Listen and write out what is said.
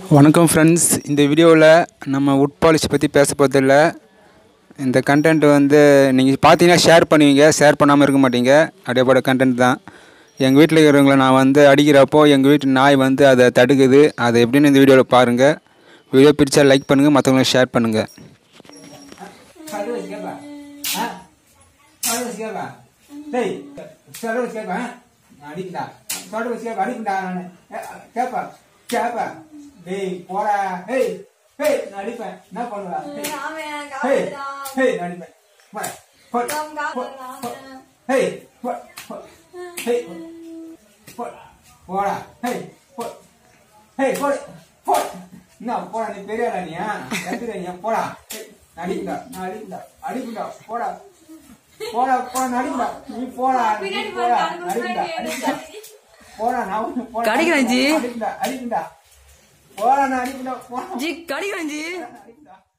வணக்கம் ஃப்ரெண்ட்ஸ் இந்த வீடியோவில் நம்ம உட் பாலிஷ் பற்றி பேச போகிறதில்ல இந்த கண்டென்ட் வந்து நீங்கள் பார்த்தீங்கன்னா ஷேர் பண்ணுவீங்க ஷேர் பண்ணாமல் இருக்க மாட்டீங்க அப்படியேப்பட்ட கண்டென்ட் தான் எங்கள் வீட்டில் இருக்கிறவங்கள நான் வந்து அடிக்கிறப்போ எங்கள் வீட்டு நாய் வந்து அதை தடுக்குது அதை எப்படின்னு இந்த வீடியோவில் பாருங்கள் வீடியோ பிடிச்சா லைக் பண்ணுங்கள் மற்றவங்களுக்கு ஷேர் பண்ணுங்கள் அடிக்கடா சொல்றது கேப்ப அடிக்கடா நானு கேப்பா கேப்பா டேய் போடா ஹேய் ஹேய் நான் அடிப்பேன் என்ன பண்ணுவா ஹேய் ஹேய் நான் அடிப்பேன் போடா போடா ஹேய் போ- போ- ஹேய் போ- போடா ஹேய் போ- ஹேய் போடு போ என்ன போடா நீ பெரிய ஆளா நீயா எதுக்கு நீ போடா ஹேய், நான் அடிக்கடா நான் அடிக்கடா அடிக்கடா போடா போடா போடா நான் அடிக்கடா நீ போடா நீ போடா அடிக்கடா அடிக்கடா போடா நான் உன்னை போடா கடிக்கிறேன் ஜி. அடிக்கடா அடிக்கடா போடா நான் அடிக்கடா போடா ஜி கடிக்கிறேன் ஜி அடிக்கடா